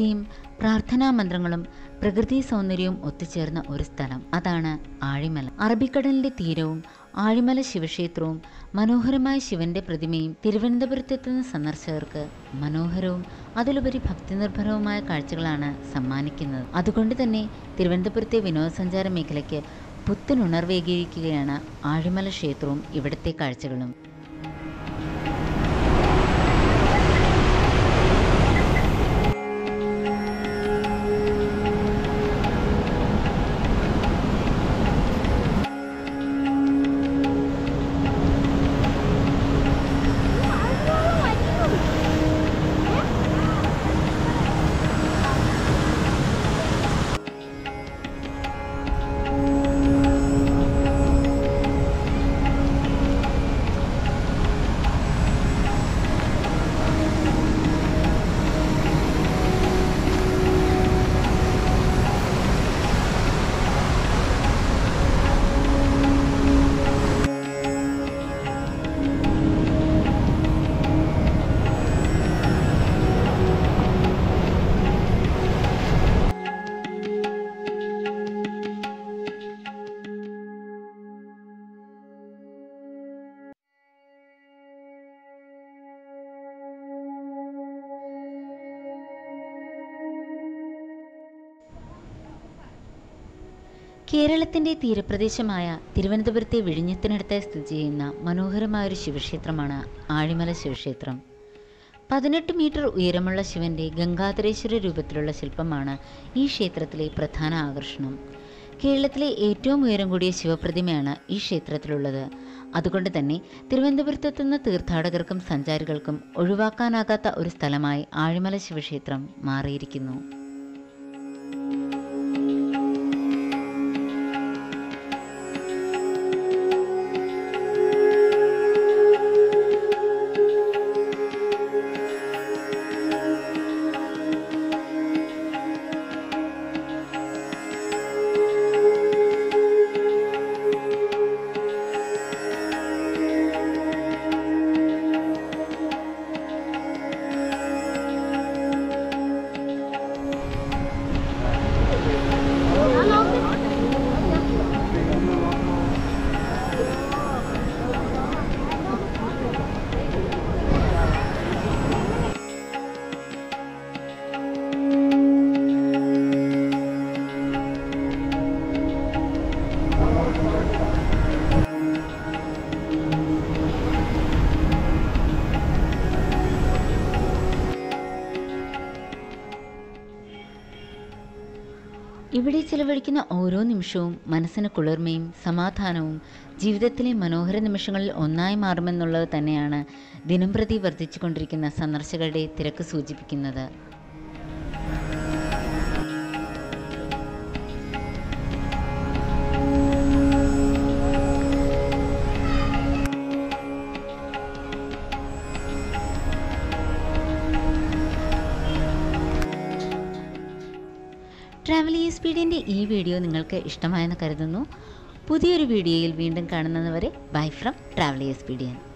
ഭക്തിയും പ്രാർത്ഥനാ മന്ത്രങ്ങളും പ്രകൃതി സൗന്ദര്യവും ഒത്തുചേർന്ന ഒരു സ്ഥലം അതാണ് ആഴിമല അറബിക്കടലിന്റെ തീരവും ആഴിമല ശിവക്ഷേത്രവും മനോഹരമായ ശിവന്റെ പ്രതിമയും തിരുവനന്തപുരത്തെത്തുന്ന സന്ദർശകർക്ക് മനോഹരവും അതിലുപരി ഭക്തിനിർഭരവുമായ കാഴ്ചകളാണ് സമ്മാനിക്കുന്നത് അതുകൊണ്ട് തന്നെ തിരുവനന്തപുരത്തെ വിനോദസഞ്ചാര മേഖലയ്ക്ക് പുത്തനുണർവേകിയിരിക്കുകയാണ് ആഴിമല ക്ഷേത്രവും ഇവിടുത്തെ കാഴ്ചകളും കേരളത്തിന്റെ തീരപ്രദേശമായ തിരുവനന്തപുരത്തെ വിഴിഞ്ഞത്തിനടുത്തായി സ്ഥിതി ചെയ്യുന്ന മനോഹരമായ ഒരു ശിവക്ഷേത്രമാണ് ആഴിമല ശിവക്ഷേത്രം പതിനെട്ട് മീറ്റർ ഉയരമുള്ള ശിവന്റെ ഗംഗാധരേശ്വര രൂപത്തിലുള്ള ശില്പമാണ് ഈ ക്ഷേത്രത്തിലെ പ്രധാന ആകർഷണം കേരളത്തിലെ ഏറ്റവും ഉയരം കൂടിയ ശിവപ്രതിമയാണ് ഈ ക്ഷേത്രത്തിലുള്ളത് അതുകൊണ്ട് തന്നെ തിരുവനന്തപുരത്തെത്തുന്ന തീർത്ഥാടകർക്കും സഞ്ചാരികൾക്കും ഒഴിവാക്കാനാകാത്ത ഒരു സ്ഥലമായി ആഴിമല ശിവക്ഷേത്രം മാറിയിരിക്കുന്നു ഇവിടെ ചിലവഴിക്കുന്ന ഓരോ നിമിഷവും മനസ്സിന് കുളിർമയും സമാധാനവും ജീവിതത്തിലെ മനോഹര നിമിഷങ്ങളിൽ ഒന്നായി മാറുമെന്നുള്ളത് തന്നെയാണ് ദിനംപ്രതി വർദ്ധിച്ചുകൊണ്ടിരിക്കുന്ന സന്ദർശകരുടെ തിരക്ക് സൂചിപ്പിക്കുന്നത് ട്രാവൽ ഈ സ്പീഡിൻ്റെ ഈ വീഡിയോ നിങ്ങൾക്ക് ഇഷ്ടമായെന്ന് കരുതുന്നു പുതിയൊരു വീഡിയോയിൽ വീണ്ടും കാണുന്നതുവരെ ബൈ ഫ്രം ട്രാവൽ എസ് പീഡിയൻ